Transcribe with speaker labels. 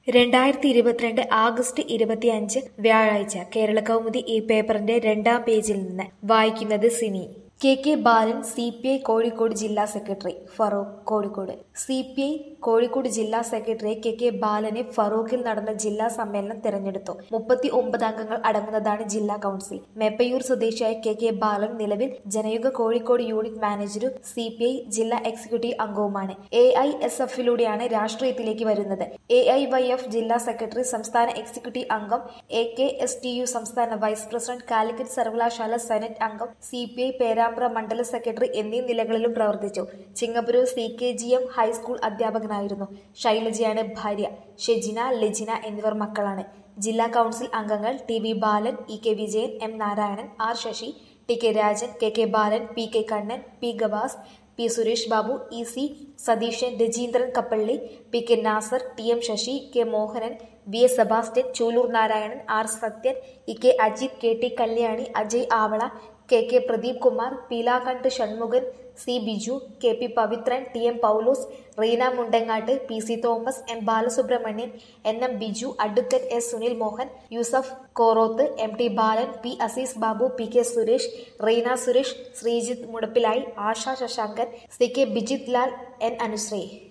Speaker 1: രണ്ടായിരത്തി ഇരുപത്തിരണ്ട് ആഗസ്റ്റ് ഇരുപത്തിയഞ്ച് വ്യാഴാഴ്ച കേരള കൗമുദി ഈ പേപ്പറിന്റെ രണ്ടാം പേജിൽ നിന്ന് വായിക്കുന്നത് Cini K K Balan C P I Kozhikode ജില്ലാ secretary Farook Kozhikode C P I Kozhikode ജില്ലാ സെക്രട്ടറി കെ കെ ബാലനെ ഫറൂഖിൽ നടന്ന ജില്ലാ സമ്മേളനം തെരഞ്ഞെടുത്തു മുപ്പത്തി ഒമ്പത് അംഗങ്ങൾ അടങ്ങുന്നതാണ് ജില്ലാ കൗൺസിൽ മേപ്പയൂർ സ്വദേശിയായ കെ കെ ബാലൻ നിലവിൽ ജനയുഗ കോഴിക്കോട് യൂണിറ്റ് മാനേജരും സി പി ഐ ജില്ലാ എക്സിക്യൂട്ടീവ് അംഗവുമാണ് എ ഐ എസ് എഫിലൂടെയാണ് രാഷ്ട്രീയത്തിലേക്ക് വരുന്നത് എ ഐ വൈ എഫ് ജില്ലാ സെക്രട്ടറി സംസ്ഥാന എക്സിക്യൂട്ടീവ് അംഗം A K S T U സംസ്ഥാന വൈസ് പ്രസിഡന്റ് കാലിക്കറ്റ് സർവകലാശാല സെനറ്റ് അംഗം സി പി ഐ പേരാമ്പ്ര മണ്ഡല സെക്രട്ടറി എന്നീ നിലകളിലും പ്രവർത്തിച്ചു Chingappuroor C K G M high school അധ്യാപകനായിരുന്നു ശൈലജയാണ് ഭാര്യ ഷെജിന ലെജിന എന്നിവർ മക്കളാണ് ജില്ലാ കൗൺസിൽ അംഗങ്ങൾ T V Balan E K Vijayan M Narayanan R Sasi T K Rajan K K Balan P K Kannan P Gavas P Suresh Babu E C Satheesan Rajendran Kappally P K Nasar T M Sasi K Mohanan V S Sebastian Chooloor Narayanan R Sathyan E K Ajith K T Kalyani Ajay Avala K K Pradeep Kumar Peelakandh Shanmughan C Biju K P Pavithran T M Paulose Reena Mundangatt P C Thomas M Balasubramanian N M Biju advocate S Sunil Mohan Yusuf Koroth M T Balan P Azeez Babu P K Suresh Reena Suresh Sreejith Mudappilayi Asha Sasankan C K Bijith Lal N Anusree